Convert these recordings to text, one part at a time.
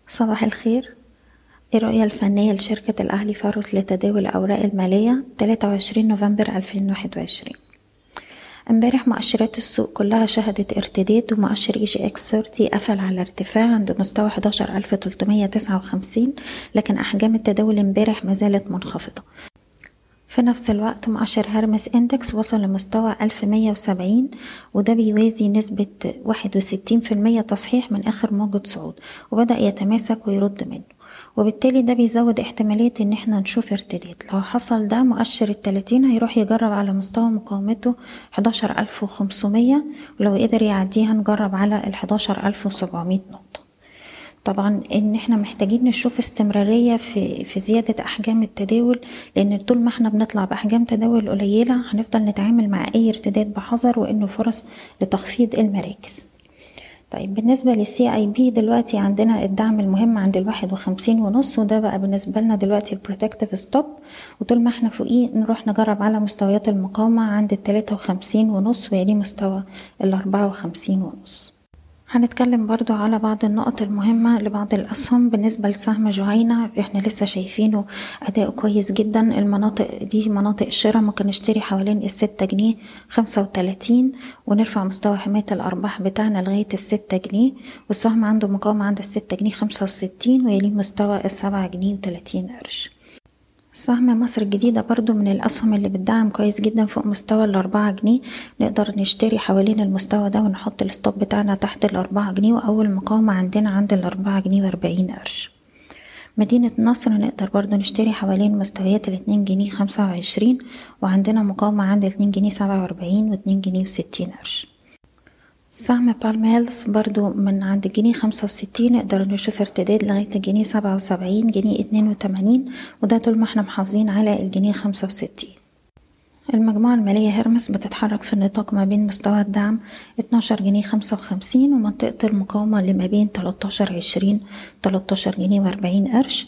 صباح الخير الرؤية الفنية لشركة الأهلي فاروس لتداول الأوراق المالية 23 نوفمبر 2021 امبارح مؤشرات السوق كلها شهدت ارتداد ومؤشر اي جي اكس 30 قفل على ارتفاع عند مستوى 11359 لكن أحجام التداول امبارح ما زالت منخفضة في نفس الوقت مؤشر هرمس اندكس وصل لمستوى 1170 وده بيوازي نسبة 61% تصحيح من آخر موجة صعود وبدأ يتماسك ويرد منه وبالتالي ده بيزود احتمالية ان احنا نشوف ارتداد لو حصل ده مؤشر التلاتين هيروح يجرب على مستوى مقاومته حداشر ألف وخمسمية ولو قدر يعديها نجرب على الحداشر ألف وسبعمية نقطة طبعا ان احنا محتاجين نشوف استمرارية في, في زيادة احجام التداول لان طول ما احنا بنطلع باحجام تداول قليلة هنفضل نتعامل مع اي ارتداد بحذر وانه فرص لتخفيض المراكز طيب بالنسبة للسي اي بي دلوقتي عندنا الدعم المهم عند الواحد وخمسين ونص وده بقى بالنسبة لنا دلوقتي البروتكتيف ستوب وطول ما احنا فوقيه نروح نجرب على مستويات المقاومة عند التلاتة وخمسين ونص ويليه مستوى الأربعة وخمسين ونص هنتكلم برضو على بعض النقط المهمة لبعض الأسهم بالنسبة لسهم جهينة احنا لسه شايفينه أداء كويس جدا المناطق دي مناطق الشراء ممكن نشتري حوالين الستة جنيه خمسة وتلاتين ونرفع مستوى حماية الأرباح بتاعنا لغاية الستة جنيه والسهم عنده مقاومة عند الستة جنيه خمسة وستين ويليه مستوى السبعة جنيه وتلاتين قرش سهم مصر الجديدة برضو من الأسهم اللي بتدعم كويس جدا فوق مستوى الأربعة جنيه نقدر نشتري حوالين المستوى ده ونحط الستوب بتاعنا تحت الأربعة جنيه وأول مقاومة عندنا عند الأربعة جنيه وأربعين قرش مدينة نصر نقدر برضو نشتري حوالين مستويات الاتنين جنيه خمسة وعشرين وعندنا مقاومة عند الاتنين جنيه سبعة وأربعين واتنين جنيه وستين قرش سهم بالميلز برضو من عند الجنيه خمسة وستين نقدر نشوف ارتداد لغاية الجنيه سبعة وسبعين جنيه اتنين وتمانين وده طول ما احنا محافظين على الجنيه خمسة وستين المجموعة المالية هرمس بتتحرك في النطاق ما بين مستوى الدعم اتناشر جنيه خمسة وخمسين ومنطقة المقاومة اللي ما بين تلاتاشر عشرين تلاتاشر جنيه وأربعين قرش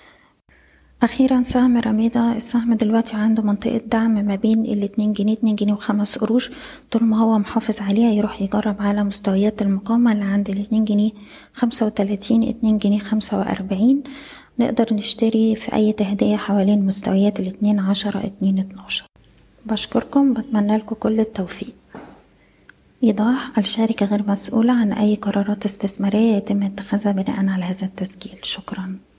أخيرا سهم رميدة السهم دلوقتي عنده منطقة دعم ما بين الاتنين جنيه اتنين جنيه وخمس قروش طول ما هو محافظ عليها يروح يجرب على مستويات المقاومة اللي عند الاتنين جنيه خمسة وتلاتين اتنين جنيه خمسة وأربعين نقدر نشتري في أي تهدية حوالين مستويات الاتنين عشرة اتنين اتناشر بشكركم بتمنى لكم كل التوفيق إيضاح الشركة غير مسؤولة عن أي قرارات استثمارية يتم اتخاذها بناء على هذا التسجيل شكرا